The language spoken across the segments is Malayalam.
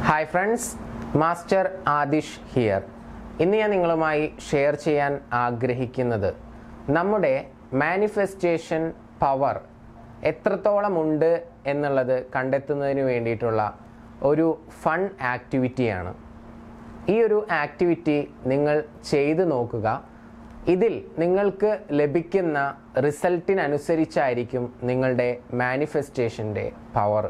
hi friends master Adish here ഇന്ന് ഞാൻ നിങ്ങളുമായി ഷെയർ ചെയ്യാൻ ആഗ്രഹിക്കുന്നത് നമ്മുടെ മാനിഫെസ്റ്റേഷൻ പവർ എത്രത്തോളം ഉണ്ട് എന്നുള്ളത് കണ്ടെത്തുന്നതിന് വേണ്ടിയിട്ടുള്ള ഒരു ഫൺ ആക്ടിവിറ്റിയാണ് ഈ ഒരു ആക്ടിവിറ്റി നിങ്ങൾ ചെയ്തു നോക്കുക ഇതിൽ നിങ്ങൾക്ക് ലഭിക്കുന്ന റിസൾട്ടിനനുസരിച്ചായിരിക്കും നിങ്ങളുടെ മാനിഫെസ്റ്റേഷൻ്റെ പവർ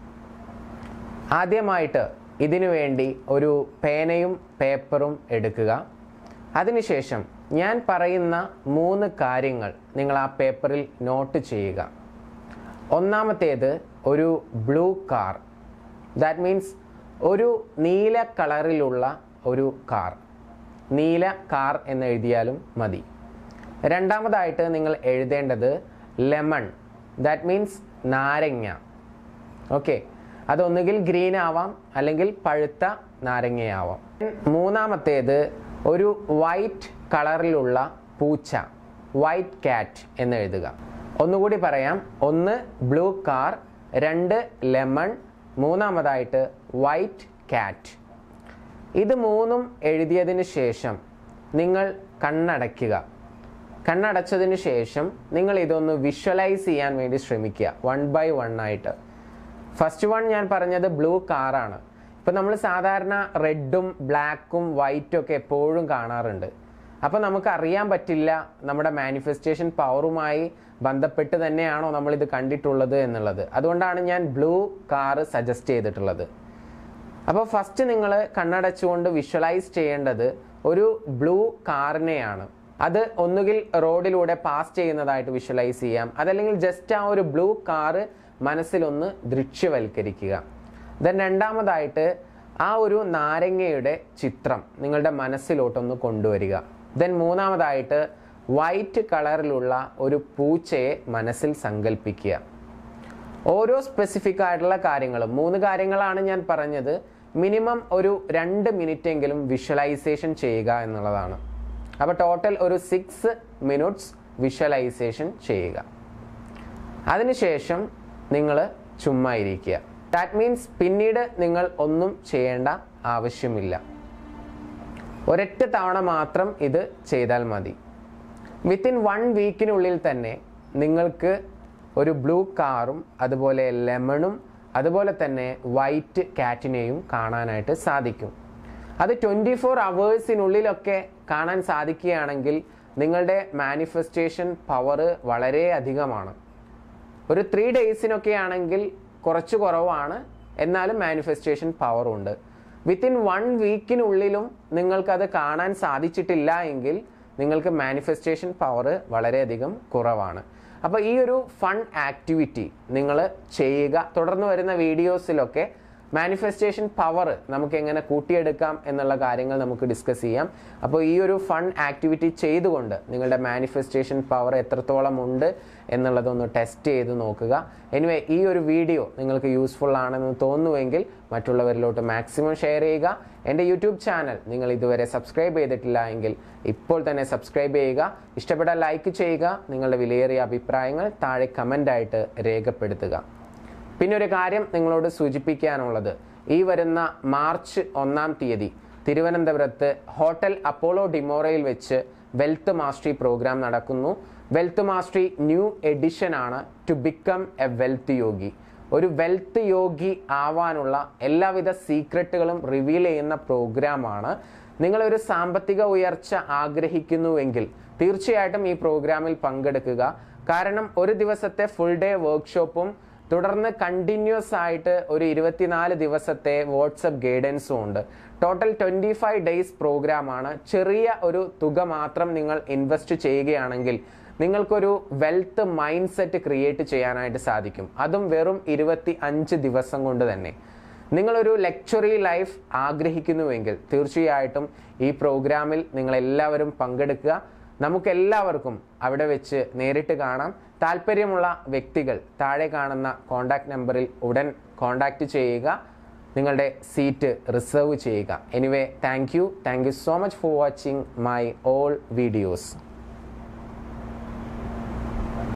ആദ്യമായിട്ട് ഇതിനു വേണ്ടി ഒരു പേനയും പേപ്പറും എടുക്കുക അതിനുശേഷം ഞാൻ പറയുന്ന മൂന്ന് കാര്യങ്ങൾ നിങ്ങൾ ആ പേപ്പറിൽ നോട്ട് ചെയ്യുക ഒന്നാമത്തേത് ഒരു ബ്ലൂ കാർ ദാറ്റ് മീൻസ് ഒരു നീല കളറിലുള്ള ഒരു കാർ നീല കാർ എന്ന് എഴുതിയാലും മതി രണ്ടാമതായിട്ട് നിങ്ങൾ എഴുതേണ്ടത് ലെമൺ ദാറ്റ് മീൻസ് നാരങ്ങ ഓക്കെ അതൊന്നുകിൽ ഗ്രീൻ ആവാം അല്ലെങ്കിൽ പഴുത്ത നാരങ്ങയാവാം മൂന്നാമത്തേത് ഒരു വൈറ്റ് കളറിലുള്ള പൂച്ച വൈറ്റ് കാറ്റ് എന്ന് എഴുതുക ഒന്നുകൂടി പറയാം ഒന്ന് ബ്ലൂ കാർ രണ്ട് ലെമൺ മൂന്നാമതായിട്ട് വൈറ്റ് കാറ്റ് ഇത് മൂന്നും എഴുതിയതിന് ശേഷം നിങ്ങൾ കണ്ണടയ്ക്കുക കണ്ണടച്ചതിന് ശേഷം നിങ്ങൾ ഇതൊന്ന് വിഷ്വലൈസ് ചെയ്യാൻ വേണ്ടി ശ്രമിക്കുക വൺ ബൈ വൺ ആയിട്ട് ഫസ്റ്റ് വൺ ഞാൻ പറഞ്ഞത് ബ്ലൂ കാറാണ് ഇപ്പം നമ്മൾ സാധാരണ റെഡും ബ്ലാക്കും വൈറ്റും ഒക്കെ എപ്പോഴും കാണാറുണ്ട് അപ്പോൾ നമുക്ക് അറിയാൻ പറ്റില്ല നമ്മുടെ മാനിഫെസ്റ്റേഷൻ പവറുമായി ബന്ധപ്പെട്ട് തന്നെയാണോ നമ്മൾ ഇത് കണ്ടിട്ടുള്ളത് എന്നുള്ളത് അതുകൊണ്ടാണ് ഞാൻ ബ്ലൂ കാറ് സജസ്റ്റ് ചെയ്തിട്ടുള്ളത് അപ്പോൾ ഫസ്റ്റ് നിങ്ങൾ കണ്ണടച്ചുകൊണ്ട് വിഷ്വലൈസ് ചെയ്യേണ്ടത് ഒരു ബ്ലൂ കാറിനെയാണ് അത് ഒന്നുകിൽ റോഡിലൂടെ പാസ് ചെയ്യുന്നതായിട്ട് വിഷ്വലൈസ് ചെയ്യാം അതല്ലെങ്കിൽ ജസ്റ്റ് ആ ഒരു ബ്ലൂ കാറ് മനസ്സിലൊന്ന് ദൃശ്യവൽക്കരിക്കുക ദെൻ രണ്ടാമതായിട്ട് ആ ഒരു നാരങ്ങയുടെ ചിത്രം നിങ്ങളുടെ മനസ്സിലോട്ടൊന്ന് കൊണ്ടുവരിക ദെൻ മൂന്നാമതായിട്ട് വൈറ്റ് കളറിലുള്ള ഒരു പൂച്ചയെ മനസ്സിൽ സങ്കല്പിക്കുക ഓരോ സ്പെസിഫിക് ആയിട്ടുള്ള കാര്യങ്ങളും മൂന്ന് കാര്യങ്ങളാണ് ഞാൻ പറഞ്ഞത് മിനിമം ഒരു രണ്ട് മിനിറ്റ് എങ്കിലും വിഷ്വലൈസേഷൻ ചെയ്യുക എന്നുള്ളതാണ് അപ്പോൾ ടോട്ടൽ ഒരു സിക്സ് മിനിറ്റ്സ് വിഷ്വലൈസേഷൻ ചെയ്യുക അതിനുശേഷം നിങ്ങൾ ചുമ്മാ ഇരിക്കുക ദാറ്റ് മീൻസ് പിന്നീട് നിങ്ങൾ ഒന്നും ചെയ്യേണ്ട ആവശ്യമില്ല ഒരൊറ്റ തവണ മാത്രം ഇത് ചെയ്താൽ മതി വിത്തിൻ വൺ വീക്കിനുള്ളിൽ തന്നെ നിങ്ങൾക്ക് ഒരു ബ്ലൂ കാറും അതുപോലെ ലെമണും അതുപോലെ തന്നെ വൈറ്റ് കാറ്റിനെയും കാണാനായിട്ട് സാധിക്കും അത് ട്വൻറ്റി ഫോർ അവേഴ്സിനുള്ളിലൊക്കെ കാണാൻ സാധിക്കുകയാണെങ്കിൽ നിങ്ങളുടെ മാനിഫെസ്റ്റേഷൻ പവർ വളരെ അധികമാണ് ഒരു ത്രീ ഡേയ്സിനൊക്കെ ആണെങ്കിൽ കുറച്ച് കുറവാണ് എന്നാലും മാനിഫെസ്റ്റേഷൻ പവർ ഉണ്ട് വിത്തിൻ വൺ വീക്കിനുള്ളിലും നിങ്ങൾക്കത് കാണാൻ സാധിച്ചിട്ടില്ല എങ്കിൽ നിങ്ങൾക്ക് മാനിഫെസ്റ്റേഷൻ പവർ വളരെയധികം കുറവാണ് അപ്പോൾ ഈ ഒരു ഫൺ ആക്ടിവിറ്റി നിങ്ങൾ ചെയ്യുക തുടർന്ന് വരുന്ന വീഡിയോസിലൊക്കെ മാനിഫെസ്റ്റേഷൻ പവർ നമുക്ക് എങ്ങനെ കൂട്ടിയെടുക്കാം എന്നുള്ള കാര്യങ്ങൾ നമുക്ക് ഡിസ്കസ് ചെയ്യാം അപ്പോൾ ഈ ഒരു ഫൺ ആക്ടിവിറ്റി ചെയ്തുകൊണ്ട് നിങ്ങളുടെ മാനിഫെസ്റ്റേഷൻ പവർ എത്രത്തോളം ഉണ്ട് എന്നുള്ളതൊന്ന് ടെസ്റ്റ് ചെയ്ത് നോക്കുക എനിവേ ഈ ഒരു വീഡിയോ നിങ്ങൾക്ക് യൂസ്ഫുൾ ആണെന്ന് തോന്നുമെങ്കിൽ മറ്റുള്ളവരിലോട്ട് മാക്സിമം ഷെയർ ചെയ്യുക എൻ്റെ യൂട്യൂബ് ചാനൽ നിങ്ങൾ ഇതുവരെ സബ്സ്ക്രൈബ് ചെയ്തിട്ടില്ല എങ്കിൽ ഇപ്പോൾ തന്നെ സബ്സ്ക്രൈബ് ചെയ്യുക ഇഷ്ടപ്പെട്ടാൽ ലൈക്ക് ചെയ്യുക നിങ്ങളുടെ വിലയേറിയ അഭിപ്രായങ്ങൾ താഴെ കമൻ്റായിട്ട് രേഖപ്പെടുത്തുക പിന്നെ ഒരു കാര്യം നിങ്ങളോട് സൂചിപ്പിക്കാനുള്ളത് ഈ വരുന്ന മാർച്ച് ഒന്നാം തീയതി തിരുവനന്തപുരത്ത് ഹോട്ടൽ അപ്പോളോ ഡിമോറയിൽ വെച്ച് വെൽത്ത് മാസ്റ്ററി പ്രോഗ്രാം നടക്കുന്നു വെൽത്ത് മാസ്റ്ററി ന്യൂ എഡിഷൻ ആണ് to become a wealth yogi ഒരു വെൽത്ത് യോഗി ആവാനുള്ള എല്ലാവിധ സീക്രട്ടുകളും റിവീൽ ചെയ്യുന്ന പ്രോഗ്രാമാണ് നിങ്ങളൊരു സാമ്പത്തിക ഉയർച്ച ആഗ്രഹിക്കുന്നുവെങ്കിൽ തീർച്ചയായിട്ടും ഈ പ്രോഗ്രാമിൽ പങ്കെടുക്കുക കാരണം ഒരു ദിവസത്തെ ഫുൾ ഡേ വർക്ക്ഷോപ്പും തുടർന്ന് കണ്ടിന്യൂസ് ആയിട്ട് ഒരു ഇരുപത്തിനാല് ദിവസത്തെ വാട്സപ്പ് ഗൈഡൻസും ഉണ്ട് ടോട്ടൽ ട്വൻറ്റി ഫൈവ് ഡേയ്സ് പ്രോഗ്രാമാണ് ചെറിയ ഒരു തുക മാത്രം നിങ്ങൾ ഇൻവെസ്റ്റ് ചെയ്യുകയാണെങ്കിൽ നിങ്ങൾക്കൊരു വെൽത്ത് മൈൻഡ് സെറ്റ് ക്രിയേറ്റ് ചെയ്യാനായിട്ട് സാധിക്കും അതും വെറും ഇരുപത്തി അഞ്ച് ദിവസം കൊണ്ട് തന്നെ നിങ്ങളൊരു ലക്ഷറി ലൈഫ് ആഗ്രഹിക്കുന്നുവെങ്കിൽ തീർച്ചയായിട്ടും ഈ പ്രോഗ്രാമിൽ നിങ്ങൾ എല്ലാവരും പങ്കെടുക്കുക നമുക്കെല്ലാവർക്കും അവിടെ വെച്ച് നേരിട്ട് കാണാം താല്പര്യമുള്ള വ്യക്തികൾ താഴെ കാണുന്ന കോണ്ടാക്ട് നമ്പറിൽ ഉടൻ കോണ്ടാക്ട് ചെയ്യുക നിങ്ങളുടെ സീറ്റ് റിസർവ് ചെയ്യുക anyway thank you thank you so much for watching my all videos